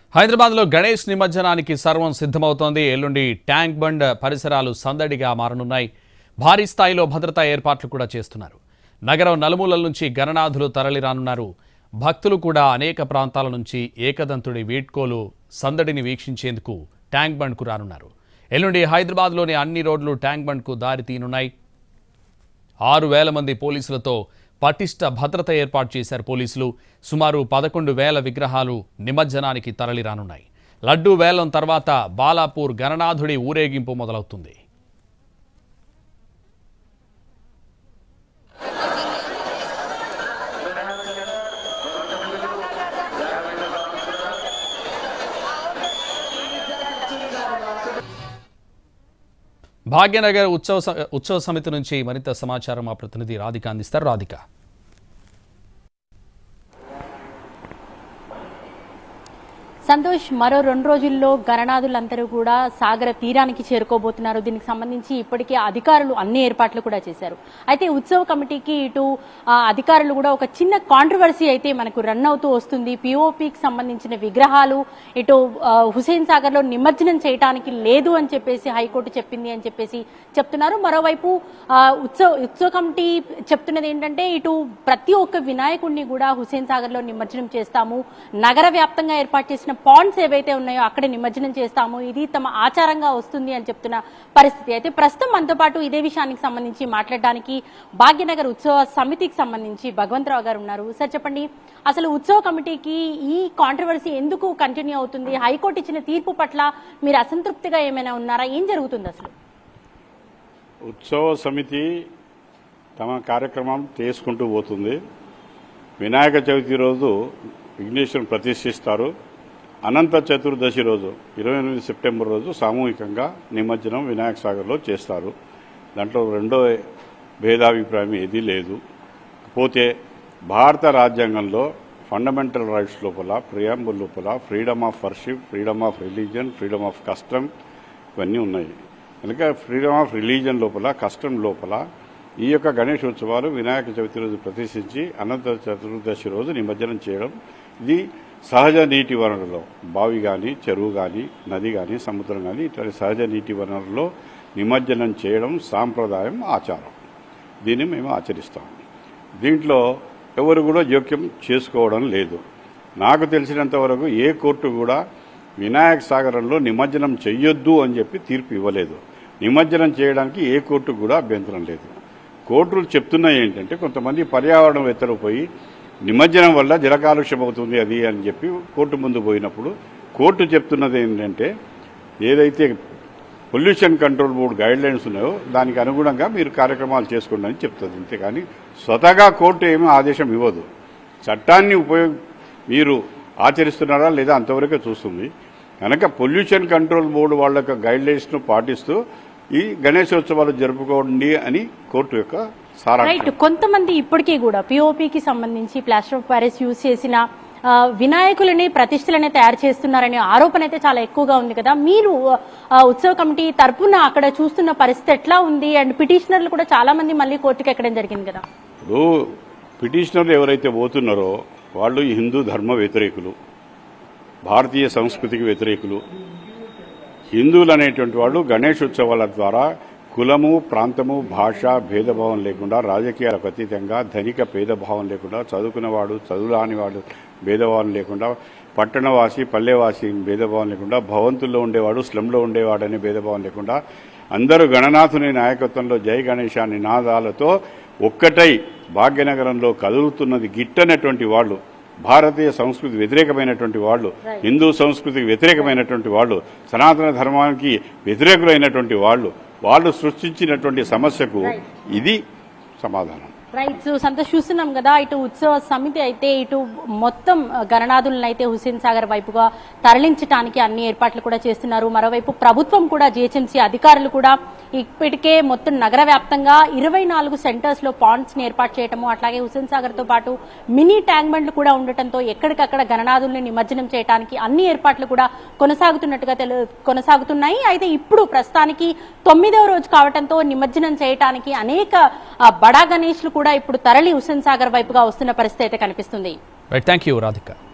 హైదరాబాద్లో గణేష్ నిమజ్జనానికి సర్వం సిద్ధమవుతోంది ఎల్లుండి ట్యాంక్ బండ్ పరిసరాలు సందడిగా మారనున్నాయి భారీ స్థాయిలో భద్రతా ఏర్పాట్లు కూడా చేస్తున్నారు నగరం నలుమూలల నుంచి గణనాథులు తరలిరానున్నారు భక్తులు కూడా అనేక ప్రాంతాల నుంచి ఏకదంతుడి వీడ్కోలు సందడిని వీక్షించేందుకు ట్యాంక్ బండ్కు రానున్నారు ఎల్లుండి హైదరాబాద్లోని అన్ని రోడ్లు ట్యాంక్ బండ్కు దారి తీనున్నాయి ఆరు వేల మంది పోలీసులతో పటిష్ట భద్రత ఏర్పాటు చేశారు పోలీసులు సుమారు పదకొండు వేల విగ్రహాలు నిమజ్జనానికి తరలిరానున్నాయి లడ్డూ వేలం తర్వాత బాలాపూర్ గణనాథుడి ఊరేగింపు మొదలవుతుంది భాగ్యనగర్ ఉత్సవ స- ఉత్సవ సమితి నుంచి మరింత సమాచారం మా ప్రతినిధి రాధిక అందిస్తారు రాధిక సంతోష్ మరో రెండు రోజుల్లో గణనాథులందరూ కూడా సాగర తీరానికి చేరుకోబోతున్నారు దీనికి సంబంధించి ఇప్పటికే అధికారులు అన్ని ఏర్పాట్లు కూడా చేశారు అయితే ఉత్సవ కమిటీకి ఇటు ఆ, అధికారులు కూడా ఒక చిన్న కాంట్రవర్సీ అయితే మనకు రన్ అవుతూ వస్తుంది పిఓపికి సంబంధించిన విగ్రహాలు ఇటు ఆ, హుసేన్ సాగర్ లో నిమజ్జనం చేయడానికి లేదు అని చెప్పేసి హైకోర్టు చెప్పింది అని చెప్పేసి చెప్తున్నారు మరోవైపు ఆ, ఉత్సవ ఉత్సవ కమిటీ చెప్తున్నది ఏంటంటే ఇటు ప్రతి ఒక్క వినాయకుడిని కూడా హుసేన్ సాగర్ లో నిమజ్జనం చేస్తాము నగర వ్యాప్తంగా ఏర్పాటు చేసిన పాండ్స్ ఏవైతే ఉన్నాయో అక్కడే నిమజ్జనం చేస్తాము ఇది తమ ఆచారంగా వస్తుంది అని చెప్తున్న పరిస్థితి అయితే ప్రస్తుతం మనతో పాటు ఇదే విషయానికి సంబంధించి మాట్లాడడానికి భాగ్యనగర్ ఉత్సవ సమితికి సంబంధించి భగవంతరావు గారు ఉన్నారు సార్ చెప్పండి అసలు ఉత్సవ కమిటీకి ఈ కాంట్రవర్సీ ఎందుకు కంటిన్యూ అవుతుంది హైకోర్టు ఇచ్చిన తీర్పు పట్ల మీరు అసంతృప్తిగా ఏమైనా ఉన్నారా ఏం జరుగుతుంది అసలు ఉత్సవ సమితి తమ కార్యక్రమం చేసుకుంటూ పోతుంది వినాయక చవితి రోజు విఘ్నేశ్వరుని ప్రతిష్ఠిస్తారు అనంత చతుర్దశి రోజు ఇరవై ఎనిమిది సెప్టెంబర్ రోజు సామూహికంగా నిమజ్జనం వినాయక సాగర్లో చేస్తారు దాంట్లో రెండో భేదాభిప్రాయం ఏదీ లేదు పోతే భారత రాజ్యాంగంలో ఫండమెంటల్ రైట్స్ లోపల ప్రియాంబుల్ లోపల freedom of worship freedom of religion freedom of custom ఇవన్నీ ఉన్నాయి కనుక ఫ్రీడమ్ ఆఫ్ రిలీజన్ లోపల కస్టమ్ లోపల ఈ యొక్క గణేష్ ఉత్సవాలు వినాయక చవితి రోజు ప్రతిష్ఠించి అనంత చతుర్దశి రోజు నిమజ్జనం చేయడం ఇది సహజ నీటి వనరులో బావి కానీ చెరువు కానీ నది కానీ సముద్రం కానీ ఇట్లాంటి సహజ నీటి వనరులో నిమజ్జనం చేయడం సాంప్రదాయం ఆచారం దీన్ని మేము ఆచరిస్తాం దీంట్లో ఎవరు కూడా జోక్యం చేసుకోవడం లేదు నాకు తెలిసినంత వరకు ఏ కోర్టు కూడా వినాయక సాగరంలో నిమజ్జనం చెయ్యొద్దు అని చెప్పి తీర్పు ఇవ్వలేదు నిమజ్జనం చేయడానికి ఏ కోర్టు కూడా అభ్యంతరం లేదు కోర్టులు చెప్తున్నాయి ఏంటంటే కొంతమంది పర్యావరణం పోయి నిమజ్జనం వల్ల జల కాలుష్యం అవుతుంది అది అని చెప్పి కోర్టు ముందు పోయినప్పుడు కోర్టు చెప్తున్నది ఏంటంటే ఏదైతే pollution control board guidelines ఉన్నాయో దానికి అనుగుణంగా మీరు కార్యక్రమాలు చేసుకోండి అని చెప్తుంది అంతేకాని స్వతగా కోర్టు ఏమీ ఆదేశం ఇవ్వదు చట్టాన్ని ఉపయోగ మీరు ఆచరిస్తున్నారా లేదా అంతవరకే చూస్తుంది కనుక పొల్యూషన్ కంట్రోల్ బోర్డు వాళ్ళ యొక్క గైడ్ లైన్స్ను పాటిస్తూ ఈ గణేశోత్సవాలు జరుపుకోండి అని కోర్టు యొక్క రైట్ సారాంశం కొంతమంది ఇప్పటికీ కూడా పిఓపికి సంబంధించి ప్లాస్టర్ ఆఫ్ ప్యారిస్ యూజ్ చేసిన ఆ, వినాయకులని ప్రతిష్టలని తయారు చేస్తున్నారనే ఆరోపణ అయితే చాలా ఎక్కువగా ఉంది కదా మీరు ఆ, ఉత్సవ కమిటీ తరపున అక్కడ చూస్తున్న పరిస్థితి ఎట్లా ఉంది అండ్ పిటిషనర్లు కూడా చాలా మంది మళ్ళీ కోర్టుకి ఎక్కడం జరిగింది కదా ఇప్పుడు పిటిషనర్లు ఎవరైతే పోతున్నారో వాళ్ళు ఈ హిందూ ధర్మ వ్యతిరేకులు భారతీయ సంస్కృతికి వ్యతిరేకులు హిందువులు అనేటువంటి వాళ్ళు గణేష్ ఉత్సవాల ద్వారా కులము ప్రాంతము భాష భేదభావం లేకుండా రాజకీయాలకు అతీతంగా ధనిక భేదభావం లేకుండా చదువుకున్నవాడు చదువురానివాడు భేదభావం లేకుండా పట్టణవాసి పల్లెవాసి భేదభావం లేకుండా భవంతుల్లో ఉండేవాడు స్లంలో ఉండేవాడు అనే భేదభావం లేకుండా అందరూ గణనాథుని నాయకత్వంలో జై గణేశ నినాదాలతో ఒక్కటై భాగ్యనగరంలో కదులుతున్నది గిట్టనటువంటి వాళ్ళు భారతీయ సంస్కృతి వ్యతిరేకమైనటువంటి వాళ్ళు హిందూ సంస్కృతికి వ్యతిరేకమైనటువంటి వాళ్ళు సనాతన ధర్మానికి వ్యతిరేకులైనటువంటి వాళ్ళు వాళ్ళు సృష్టించినటువంటి సమస్యకు ఇది సమాధానం రైట్ సో సంతోష్ చూస్తున్నాం కదా ఇటు ఉత్సవ సమితి అయితే ఇటు మొత్తం గణనాథులను అయితే హుస్సేన్ సాగర్ వైపుగా తరలించడానికి అన్ని ఏర్పాట్లు కూడా చేస్తున్నారు మరోవైపు ప్రభుత్వం కూడా జిహెచ్ఎంసీ అధికారులు కూడా ఇప్పటికే మొత్తం నగర వ్యాప్తంగా ఇరవై నాలుగు సెంటర్స్ లో పాండ్స్ ని ఏర్పాటు చేయటము అట్లాగే హుస్సేన్ సాగర్ తో పాటు మినీ ట్యాంక్ బండ్లు కూడా ఉండటంతో ఎక్కడికక్కడ గణనాథుల్ని నిమజ్జనం చేయడానికి అన్ని ఏర్పాట్లు కూడా కొనసాగుతున్నట్టుగా తెలు కొనసాగుతున్నాయి అయితే ఇప్పుడు ప్రస్తుతానికి తొమ్మిదవ రోజు కావడంతో నిమజ్జనం చేయడానికి అనేక ఆ, బడా గణేష్లు కూడా ఇప్పుడు తరలి హుస్సేన్ సాగర్ వైపుగా వస్తున్న పరిస్థితి అయితే కనిపిస్తుంది రైట్ థ్యాంక్ యూ రాధిక